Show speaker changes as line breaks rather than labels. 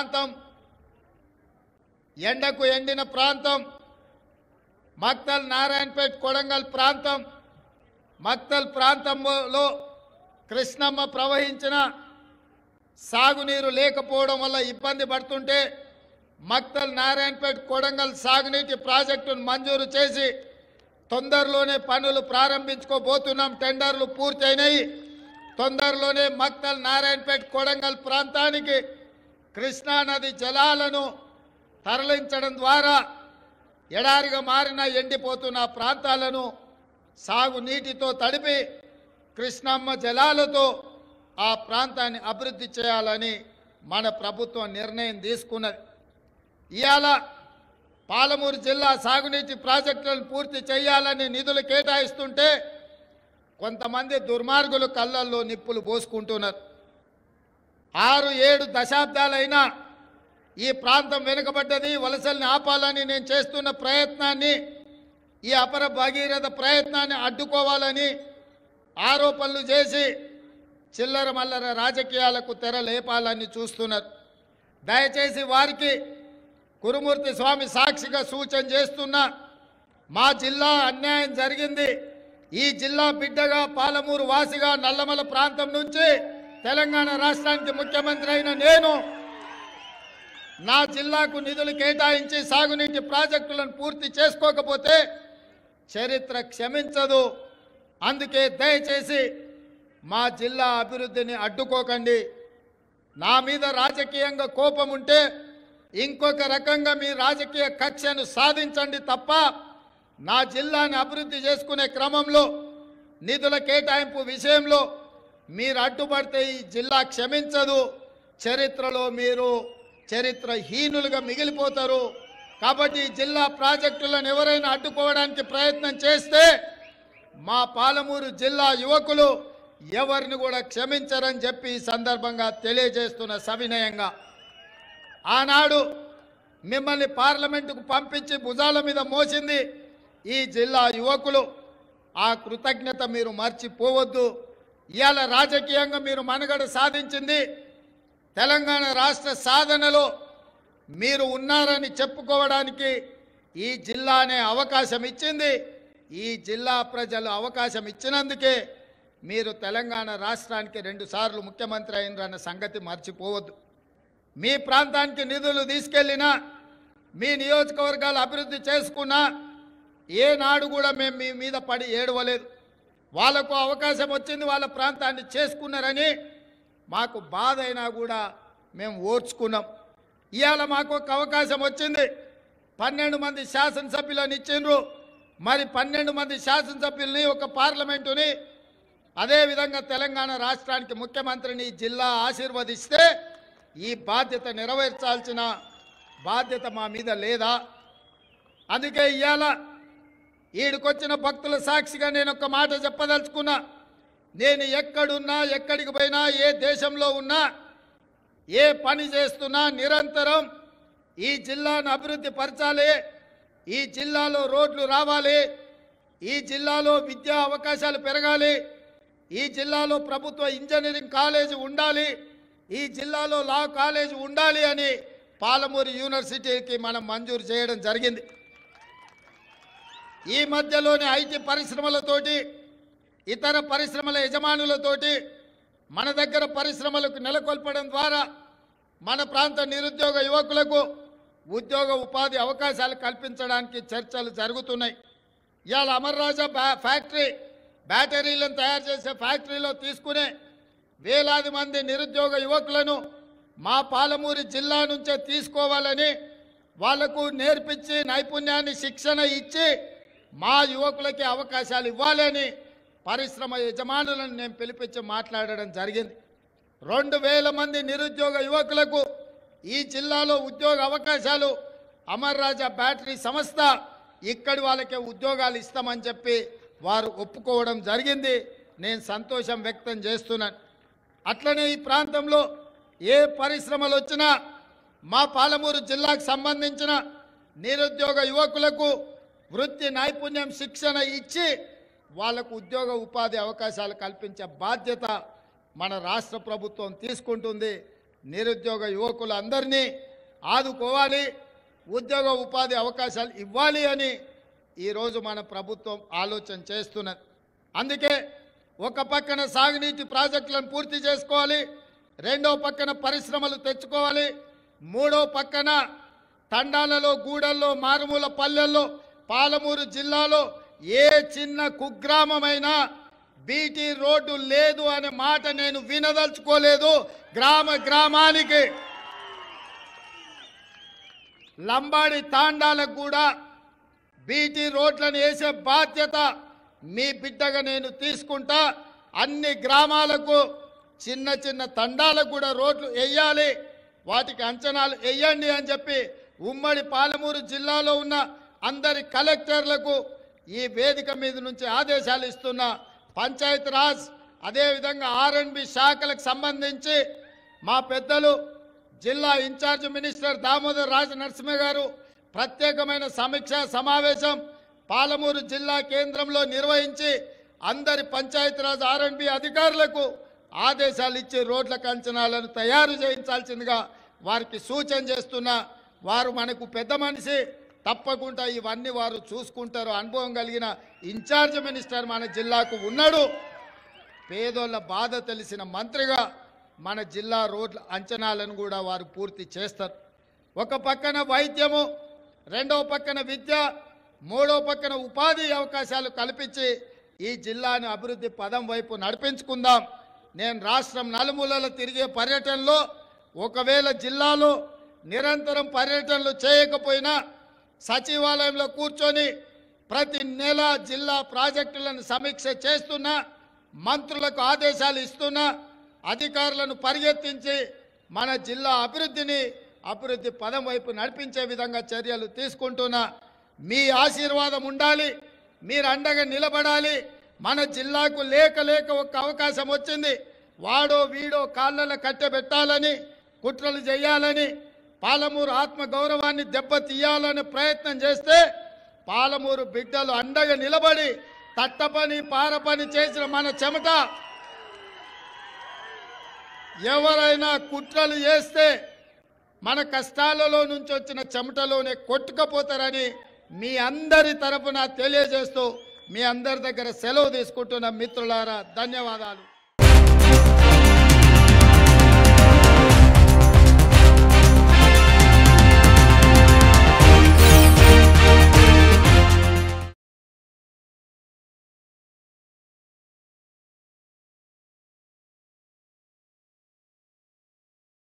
ప్రాంతం ఎండకు ఎండిన ప్రాంతం మక్తల్ నారాయణపేట్ కొడంగల్ ప్రాంతం మక్తల్ ప్రాంతంలో కృష్ణమ్మ ప్రవహించిన సాగునీరు లేకపోవడం వల్ల ఇబ్బంది పడుతుంటే మక్తల్ నారాయణపేట్ కొడంగల్ సాగునీటి ప్రాజెక్టును మంజూరు చేసి తొందరలోనే పనులు ప్రారంభించుకోబోతున్నాం టెండర్లు పూర్తయినాయి తొందరలోనే మక్తల్ నారాయణపేట్ కొడంగల్ ప్రాంతానికి కృష్ణానది జలాలను తరలించడం ద్వారా ఎడారిగా మారిన ఎండిపోతున్న ప్రాంతాలను సాగునీటితో తడిపి కృష్ణమ్మ జలాలతో ఆ ప్రాంతాన్ని అభివృద్ధి చేయాలని మన ప్రభుత్వం నిర్ణయం తీసుకున్నది ఇవాళ పాలమూరు జిల్లా సాగునీటి ప్రాజెక్టులను పూర్తి చేయాలని నిధులు కేటాయిస్తుంటే కొంతమంది దుర్మార్గులు కళ్ళల్లో నిప్పులు పోసుకుంటున్నారు ఆరు ఏడు దశాబ్దాలైనా ఈ ప్రాంతం వెనుకబడ్డది వలసల్ని ఆపాలని నేను చేస్తున్న ప్రయత్నాన్ని ఈ అపర భగీరథ ప్రయత్నాన్ని అడ్డుకోవాలని ఆరోపణలు చేసి చిల్లర మల్లర రాజకీయాలకు తెర లేపాలని చూస్తున్నారు దయచేసి వారికి కురుమూర్తి స్వామి సాక్షిగా సూచన చేస్తున్నా మా జిల్లా అన్యాయం జరిగింది ఈ జిల్లా బిడ్డగా పాలమూరు వాసిగా నల్లమల ప్రాంతం నుంచి తెలంగాణ రాష్ట్రానికి ముఖ్యమంత్రి అయిన నేను నా జిల్లాకు నిధులు కేటాయించి సాగునీటి ప్రాజెక్టులను పూర్తి చేసుకోకపోతే చరిత్ర క్షమించదు అందుకే దయచేసి మా జిల్లా అభివృద్ధిని అడ్డుకోకండి నా మీద రాజకీయంగా కోపం ఉంటే ఇంకొక రకంగా మీ రాజకీయ కక్షను సాధించండి తప్ప నా జిల్లాని అభివృద్ధి చేసుకునే క్రమంలో నిధుల కేటాయింపు విషయంలో మీరు అడ్డుపడితే ఈ జిల్లా క్షమించదు చరిత్రలో మీరు చరిత్రహీనులుగా మిగిలిపోతారు కాబట్టి ఈ జిల్లా ప్రాజెక్టులను ఎవరైనా అడ్డుకోవడానికి ప్రయత్నం చేస్తే మా పాలమూరు జిల్లా యువకులు ఎవరిని కూడా క్షమించరని చెప్పి ఈ సందర్భంగా తెలియజేస్తున్న సవినయంగా ఆనాడు మిమ్మల్ని పార్లమెంటుకు పంపించి భుజాల మీద మోసింది ఈ జిల్లా యువకులు ఆ కృతజ్ఞత మీరు మర్చిపోవద్దు ఇవాళ రాజకీయంగా మీరు మనుగడ సాధించింది తెలంగాణ రాష్ట్ర సాధనలో మీరు ఉన్నారని చెప్పుకోవడానికి ఈ జిల్లానే అవకాశం ఇచ్చింది ఈ జిల్లా ప్రజలు అవకాశం ఇచ్చినందుకే మీరు తెలంగాణ రాష్ట్రానికి రెండుసార్లు ముఖ్యమంత్రి అయినరన్న సంగతి మర్చిపోవద్దు మీ ప్రాంతానికి నిధులు తీసుకెళ్ళినా మీ నియోజకవర్గాలు అభివృద్ధి చేసుకున్నా ఏనాడు కూడా మేము మీ మీద పడి ఏడవలేదు వాళ్ళకు అవకాశం వచ్చింది వాళ్ళ ప్రాంతాన్ని చేసుకున్నారని మాకు బాధ అయినా కూడా మేము ఓర్చుకున్నాం ఇవాళ మాకు ఒక అవకాశం వచ్చింది పన్నెండు మంది శాసనసభ్యులను ఇచ్చిండ్రు మరి పన్నెండు మంది శాసనసభ్యుల్ని ఒక పార్లమెంటుని అదేవిధంగా తెలంగాణ రాష్ట్రానికి ముఖ్యమంత్రిని ఈ జిల్లా ఆశీర్వదిస్తే ఈ బాధ్యత నెరవేర్చాల్సిన బాధ్యత మా మీద లేదా అందుకే ఇవాళ ఈడికొచ్చిన భక్తుల సాక్షిగా నేను ఒక మాట చెప్పదలుచుకున్నా నేను ఎక్కడున్నా ఎక్కడికి పోయినా ఏ దేశంలో ఉన్నా ఏ పని చేస్తున్నా నిరంతరం ఈ జిల్లాను అభివృద్ధి పరచాలి ఈ జిల్లాలో రోడ్లు రావాలి ఈ జిల్లాలో విద్యా అవకాశాలు పెరగాలి ఈ జిల్లాలో ప్రభుత్వ ఇంజనీరింగ్ కాలేజీ ఉండాలి ఈ జిల్లాలో లా కాలేజీ ఉండాలి అని పాలమూరు యూనివర్సిటీకి మనం మంజూరు చేయడం జరిగింది ఈ మధ్యలోనే ఐటీ పరిశ్రమలతోటి ఇతర పరిశ్రమల యజమానులతోటి మన దగ్గర పరిశ్రమలకు నెలకొల్పడం ద్వారా మన ప్రాంత నిరుద్యోగ యువకులకు ఉద్యోగ ఉపాధి అవకాశాలు కల్పించడానికి చర్చలు జరుగుతున్నాయి ఇవాళ అమర్రాజా బ్యా ఫ్యాక్టరీ బ్యాటరీలను తయారు చేసే ఫ్యాక్టరీలో తీసుకునే వేలాది మంది నిరుద్యోగ యువకులను మా పాలమూరు జిల్లా నుంచే తీసుకోవాలని వాళ్లకు నేర్పించి నైపుణ్యాన్ని శిక్షణ ఇచ్చి మా యువకులకి అవకాశాలు ఇవ్వాలని పరిశ్రమ యజమానులను నేను పిలిపించి మాట్లాడడం జరిగింది రెండు వేల మంది నిరుద్యోగ యువకులకు ఈ జిల్లాలో ఉద్యోగ అవకాశాలు అమర్ రాజా బ్యాటరీ సంస్థ ఇక్కడి వాళ్ళకే ఉద్యోగాలు ఇస్తామని చెప్పి వారు ఒప్పుకోవడం జరిగింది నేను సంతోషం వ్యక్తం చేస్తున్నాను అట్లనే ఈ ప్రాంతంలో ఏ పరిశ్రమలు వచ్చినా మా పాలమూరు జిల్లాకు సంబంధించిన నిరుద్యోగ యువకులకు వృత్తి నైపుణ్యం శిక్షణ ఇచ్చి వాళ్లకు ఉద్యోగ ఉపాధి అవకాశాలు కల్పించే బాధ్యత మన రాష్ట్ర ప్రభుత్వం తీసుకుంటుంది నిరుద్యోగ యువకులు అందరినీ ఆదుకోవాలి ఉద్యోగ ఉపాధి అవకాశాలు ఇవ్వాలి అని ఈరోజు మన ప్రభుత్వం ఆలోచన చేస్తున్నది అందుకే ఒక పక్కన సాగునీటి ప్రాజెక్టులను పూర్తి చేసుకోవాలి రెండో పక్కన పరిశ్రమలు తెచ్చుకోవాలి మూడో పక్కన తండాలలో గూడల్లో మారుమూల పల్లెల్లో పాలమూరు జిల్లాలో ఏ చిన్న కుగ్రామమైనా బీటీ రోడ్డు లేదు అనే మాట నేను వినదలుచుకోలేదు గ్రామ గ్రామానికి లంబాడి తాండాలకు కూడా బీటీ రోడ్లను వేసే బాధ్యత మీ బిడ్డగా నేను తీసుకుంటా అన్ని గ్రామాలకు చిన్న చిన్న తండాలకు కూడా రోడ్లు వేయాలి వాటికి అంచనాలు వేయండి అని చెప్పి ఉమ్మడి పాలమూరు జిల్లాలో ఉన్న అందరి కలెక్టర్లకు ఈ వేదిక మీద నుంచి ఆదేశాలు ఇస్తున్న పంచాయత్ రాజ్ అదేవిధంగా ఆర్ఎండ్బి శాఖలకు సంబంధించి మా పెద్దలు జిల్లా ఇన్ఛార్జ్ మినిస్టర్ దామోదర్ రాజ నరసింహ గారు ప్రత్యేకమైన సమీక్ష సమావేశం పాలమూరు జిల్లా కేంద్రంలో నిర్వహించి అందరి పంచాయతీరాజ్ ఆర్ఎండ్బి అధికారులకు ఆదేశాలు ఇచ్చి రోడ్ల అంచనాలను తయారు చేయించాల్సిందిగా వారికి సూచన చేస్తున్నా వారు మనకు పెద్ద మనిషి తప్పకుండా ఇవన్నీ వారు చూసుకుంటారు అనుభవం కలిగిన ఇన్ఛార్జ్ మినిస్టర్ మన జిల్లాకు ఉన్నాడు పేదోళ్ళ బాధ తెలిసిన మంత్రిగా మన జిల్లా రోడ్ల అంచనాలను కూడా వారు పూర్తి చేస్తారు ఒక పక్కన వైద్యము రెండవ పక్కన విద్య మూడో పక్కన ఉపాధి అవకాశాలు కల్పించి ఈ జిల్లాను అభివృద్ధి పదం వైపు నడిపించుకుందాం నేను రాష్ట్రం నలుమూలల తిరిగే పర్యటనలో ఒకవేళ జిల్లాలో నిరంతరం పర్యటనలు చేయకపోయినా సచివాలయంలో కూర్చొని ప్రతి నెల జిల్లా ప్రాజెక్టులను సమీక్ష చేస్తున్నా మంత్రులకు ఆదేశాలు ఇస్తున్నా అధికారులను పరిగెత్తించి మన జిల్లా అభివృద్ధిని అభివృద్ధి పదం వైపు నడిపించే విధంగా చర్యలు తీసుకుంటున్నా మీ ఆశీర్వాదం ఉండాలి మీరు అండగా నిలబడాలి మన జిల్లాకు లేక లేక ఒక అవకాశం వచ్చింది వాడో వీడో కాళ్ళలో కట్టెబెట్టాలని కుట్రలు చేయాలని పాలమూరు ఆత్మ గౌరవాన్ని దెబ్బతీయాలనే ప్రయత్నం చేస్తే పాలమూరు బిడ్డలు అండగా నిలబడి తట్టపని పారపని చేసిన మన చెమట ఎవరైనా కుట్రలు చేస్తే మన కష్టాలలో నుంచి వచ్చిన చెమటలోనే కొట్టుకపోతారని మీ అందరి తరపున తెలియజేస్తూ మీ అందరి దగ్గర సెలవు తీసుకుంటున్న మిత్రులారా ధన్యవాదాలు